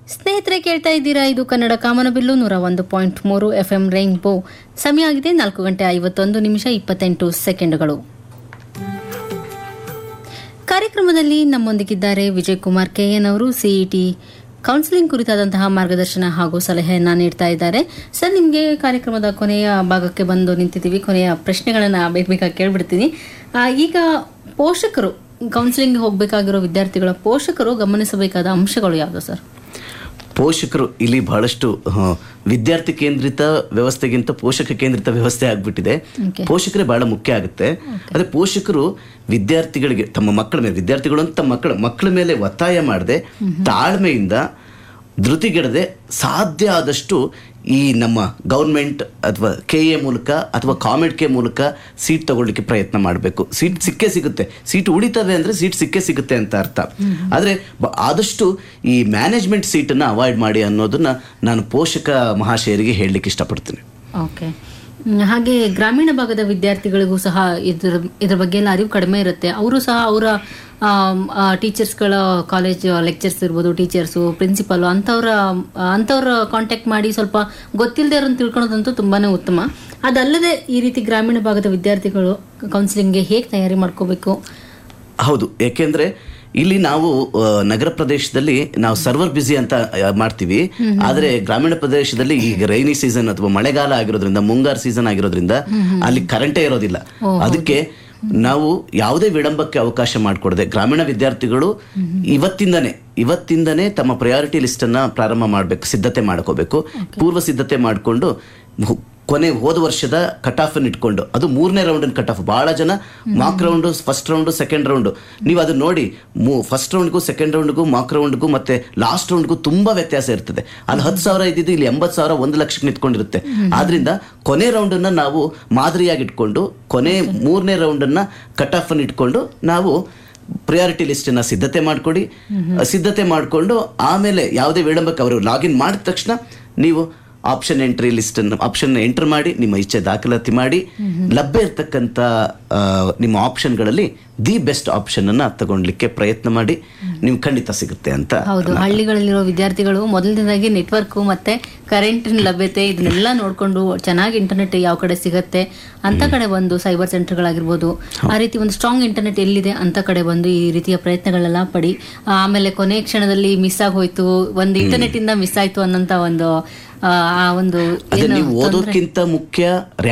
ಸ್ನೇಹಿತರೆ ಕೇಳ್ತಾ ಇದ್ದೀರಾ ಇದು ಕನ್ನಡ ಕಾಮನಬಿಲ್ಲು ನೂರ ಒಂದು ಪಾಯಿಂಟ್ ಮೂರು ಎಫ್ ಎಂ ರೈನ್ಬೋ ಸಮಯ ಆಗಿದೆ ನಾಲ್ಕು ಗಂಟೆ ಐವತ್ತೊಂದು ನಿಮಿಷ ಇಪ್ಪತ್ತೆಂಟು ಸೆಕೆಂಡ್ಗಳು ಕಾರ್ಯಕ್ರಮದಲ್ಲಿ ನಮ್ಮೊಂದಿಗಿದ್ದಾರೆ ವಿಜಯ್ ಕುಮಾರ್ ಕೆಎನ್ ಅವರು ಸಿಇಟಿ ಕೌನ್ಸಿಲಿಂಗ್ ಕುರಿತಾದಂತಹ ಮಾರ್ಗದರ್ಶನ ಹಾಗೂ ಸಲಹೆಯನ್ನ ನೀಡ್ತಾ ಇದ್ದಾರೆ ಸರ್ ನಿಮಗೆ ಕಾರ್ಯಕ್ರಮದ ಕೊನೆಯ ಭಾಗಕ್ಕೆ ಬಂದು ನಿಂತಿದ್ದೀವಿ ಕೊನೆಯ ಪ್ರಶ್ನೆಗಳನ್ನ ಬೇಕಾಗಿ ಕೇಳ್ಬಿಡ್ತೀನಿ ಆ, ಈಗ ಪೋಷಕರು ಕೌನ್ಸಿಲಿಂಗ್ ಹೋಗಬೇಕಾಗಿರೋ ವಿದ್ಯಾರ್ಥಿಗಳ ಪೋಷಕರು ಗಮನಿಸಬೇಕಾದ ಅಂಶಗಳು ಯಾವುದು ಸರ್ ಪೋಷಕರು ಇಲ್ಲಿ ಬಹಳಷ್ಟು ಹ, ವಿದ್ಯಾರ್ಥಿ ಕೇಂದ್ರಿತ ವ್ಯವಸ್ಥೆಗಿಂತ ಪೋಷಕ ಕೇಂದ್ರಿತ ವ್ಯವಸ್ಥೆ ಆಗ್ಬಿಟ್ಟಿದೆ Okay. ಪೋಷಕರೇ ಬಹಳ ಮುಖ್ಯ ಆಗುತ್ತೆ ಅದೇ ಪೋಷಕರು ವಿದ್ಯಾರ್ಥಿಗಳಿಗೆ ತಮ್ಮ ಮಕ್ಕಳ ಮೇಲೆ ವಿದ್ಯಾರ್ಥಿಗಳು ಅಂತ ತಮ್ಮ ಮಕ್ಕಳ ಮಕ್ಕಳ ಮೇಲೆ ಒತ್ತಾಯ ಮಾಡದೆ ತಾಳ್ಮೆಯಿಂದ ಧೃತಿಗೆಡದೆ ಸಾಧ್ಯ ಆದಷ್ಟು ಈ ನಮ್ಮ ಗೌರ್ಮೆಂಟ್ ಅಥವಾ ಕೆ ಎ ಮೂಲಕ ಅಥವಾ ಕಾಮೆಡ್ ಕೆ ಮೂಲಕ ಸೀಟ್ ತಗೊಳ್ಳಿಕ್ಕೆ ಪ್ರಯತ್ನ ಮಾಡಬೇಕು ಸೀಟ್ ಸಿಕ್ಕೇ ಸಿಗುತ್ತೆ ಸೀಟ್ ಉಳಿತವೆ ಅಂದ್ರೆ ಸೀಟ್ ಸಿಕ್ಕೇ ಸಿಗುತ್ತೆ ಅಂತ ಅರ್ಥ ಆದರೆ ಬ- ಆದಷ್ಟು ಈ ಮ್ಯಾನೇಜ್ಮೆಂಟ್ ಸೀಟನ್ನು ಅವಾಯ್ಡ್ ಮಾಡಿ ಅನ್ನೋದನ್ನ ನಾನು ಪೋಷಕ ಮಹಾಶಯರಿಗೆ ಹೇಳಲಿಕ್ಕೆ ಇಷ್ಟಪಡ್ತೀನಿ ಓಕೆ ಹ್ಮ್, ಹಾಗೆ ಗ್ರಾಮೀಣ ಭಾಗದ ವಿದ್ಯಾರ್ಥಿಗಳಿಗೂ ಸಹ ಇದ್ರ ಇದ್ರ ಬಗ್ಗೆ ಎಲ್ಲ ಅರಿವು ಕಡಿಮೆ ಇರುತ್ತೆ ಅವರು ಸಹ ಅವರ ಟೀಚರ್ಸ್ಗಳ ಕಾಲೇಜ್ ಲೆಕ್ಚರ್ಸ್ ಇರ್ಬೋದು ಟೀಚರ್ಸು ಪ್ರಿನ್ಸಿಪಲ್ ಅಂಥವ್ರ ಅಂಥವ್ರ ಕಾಂಟ್ಯಾಕ್ಟ್ ಮಾಡಿ ಸ್ವಲ್ಪ ಗೊತ್ತಿಲ್ಲದೆ ಇರೋನ್ ತಿಳ್ಕೊಳೋದಂತೂ ತುಂಬಾನೇ ಉತ್ತಮ ಅದಲ್ಲದೆ ಈ ರೀತಿ ಗ್ರಾಮೀಣ ಭಾಗದ ವಿದ್ಯಾರ್ಥಿಗಳು ಕೌನ್ಸಿಲಿಂಗ್ಗೆ ಹೇಗೆ ತಯಾರಿ ಮಾಡ್ಕೋಬೇಕು ಹೌದು ಯಾಕೆಂದ್ರೆ ಇಲ್ಲಿ ನಾವು ಆ, ನಗರ ಪ್ರದೇಶದಲ್ಲಿ ನಾವು ಸರ್ವರ್ ಬ್ಯುಸಿ ಅಂತ ಆ, ಮಾಡ್ತೀವಿ ಆದ್ರೆ ಗ್ರಾಮೀಣ ಪ್ರದೇಶದಲ್ಲಿ ಈಗ ರೈನಿ ಸೀಸನ್ ಅಥವಾ ಮಳೆಗಾಲ ಆಗಿರೋದ್ರಿಂದ ಮುಂಗಾರು ಸೀಸನ್ ಆಗಿರೋದ್ರಿಂದ ಅಲ್ಲಿ ಕರೆಂಟೇ ಇರೋದಿಲ್ಲ ಅದಕ್ಕೆ ನಾವು ಯಾವುದೇ ವಿಳಂಬಕ್ಕೆ ಅವಕಾಶ ಮಾಡಿಕೊಡದೆ ಗ್ರಾಮೀಣ ವಿದ್ಯಾರ್ಥಿಗಳು ಇವತ್ತಿಂದನೇ ಇವತ್ತಿಂದನೇ ತಮ್ಮ ಪ್ರಯಾರಿಟಿ ಲಿಸ್ಟ್ ಅನ್ನ ಪ್ರಾರಂಭ ಮಾಡಬೇಕು ಸಿದ್ಧತೆ ಮಾಡ್ಕೋಬೇಕು ಪೂರ್ವ ಸಿದ್ಧತೆ ಮಾಡಿಕೊಂಡು ಕೊನೆ ಹೋದ ವರ್ಷದ ಕಟ್ ಆಫ್ ಇಟ್ಕೊಂಡು ಅದು ಮೂರನೇ ರೌಂಡ್ ಕಟ್ ಆಫ್ ಬಹಳ ಜನ mock round first round second round ನೀವು ಅದು ನೋಡಿ ಫಸ್ಟ್ ರೌಂಡ್ಗೂ ಸೆಕೆಂಡ್ ರೌಂಡ್ಗೂ ಮಾಕ್ ರೌಂಡ್ಗೂ ಮತ್ತೆ ಲಾಸ್ಟ್ ರೌಂಡ್ಗೂ ತುಂಬಾ ವ್ಯತ್ಯಾಸ ಇರ್ತದೆ ಅಲ್ಲಿ ಹತ್ತು ಸಾವಿರ ಇದ್ದಿದ್ದು ಇಲ್ಲಿ ಎಂಬತ್ತು ಸಾವಿರ ಒಂದು ಲಕ್ಷಕ್ಕೆ ನಿಂತ್ಕೊಂಡಿರುತ್ತೆ ಆದ್ರಿಂದ ಕೊನೆ ರೌಂಡ್ ಅನ್ನ ನಾವು ಮಾದರಿಯಾಗಿ ಇಟ್ಕೊಂಡು ಕೊನೆ ಮೂರನೇ ರೌಂಡ್ ಅನ್ನ ಕಟ್ ಆಫ್ ಅನ್ನು ಇಟ್ಕೊಂಡು ನಾವು ಪ್ರಿಯಾರಿಟಿ ಲಿಸ್ಟನ್ನ ಸಿದ್ಧತೆ ಮಾಡಿಕೊಡಿ ಸಿದ್ಧತೆ ಮಾಡಿಕೊಂಡು ಆಮೇಲೆ ಯಾವುದೇ ವಿಳಂಬಕ್ಕೆ ಅವರು ಲಾಗಿನ್ ಮಾಡಿದ ತಕ್ಷಣ ನೀವು ಆಪ್ಷನ್ ಎಂಟ್ರಿ ಲಿಸ್ಟ್ ಅನ್ನು ಆಪ್ಷನ್ ಎಂಟರ್ ಮಾಡಿ ನಿಮ್ಮ ಇಚ್ಛೆ ದಾಖಲಾತಿ ಮಾಡಿ ಲಭ್ಯ ಇರತಕ್ಕಂತ ಆ, ನಿಮ್ಮ ಆಪ್ಷನ್ಗಳಲ್ಲಿ ದಿ ಬೆಸ್ಟ್ ಆಪ್ಷನ್ ಅನ್ನ ತಗೊಳ್ಲಿಕ್ಕೆ ಪ್ರಯತ್ನ ಮಾಡಿ ನೀವು ಖಂಡಿತ ಸಿಗುತ್ತೆ ಅಂತ ಹೌದು ಹಳ್ಳಿಗಳಲ್ಲಿರೋ ವಿದ್ಯಾರ್ಥಿಗಳು ಮೊದಲನೇದಾಗಿ ನೆಟ್ವರ್ಕ್ ಮತ್ತೆ ಕರೆಂಟ್ ಲಭ್ಯತೆ ಇದನ್ನೆಲ್ಲ ನೋಡ್ಕೊಂಡು ಚೆನ್ನಾಗಿ ಇಂಟರ್ನೆಟ್ ಯಾವ ಕಡೆ ಸಿಗತ್ತೆ ಅಂತ ಕಡೆ ಬಂದು ಸೈಬರ್ ಸೆಂಟರ್ಗಳಾಗಿರ್ಬೋದು ಆ ರೀತಿ ಒಂದು ಸ್ಟ್ರಾಂಗ್ ಇಂಟರ್ನೆಟ್ ಎಲ್ಲಿದೆ ಅಂತ ಕಡೆ ಬಂದು ಈ ರೀತಿಯ ಪ್ರಯತ್ನಗಳೆಲ್ಲ ಪಡಿ ಆಮೇಲೆ ಕೊನೆ ಕ್ಷಣದಲ್ಲಿ ಮಿಸ್ ಆಗಿ ಹೋಯ್ತು ಒಂದು ಇಂಟರ್ನೆಟ್ ಇಂದ ಮಿಸ್ ಆಯ್ತು ಅನ್ನೋಂತ ಒಂದು ಆ ಆ ಒಂದು ಅದೇ ಏನು ನೀವು ಓದೋದ್ಕಿಂತ ಮುಖ್ಯ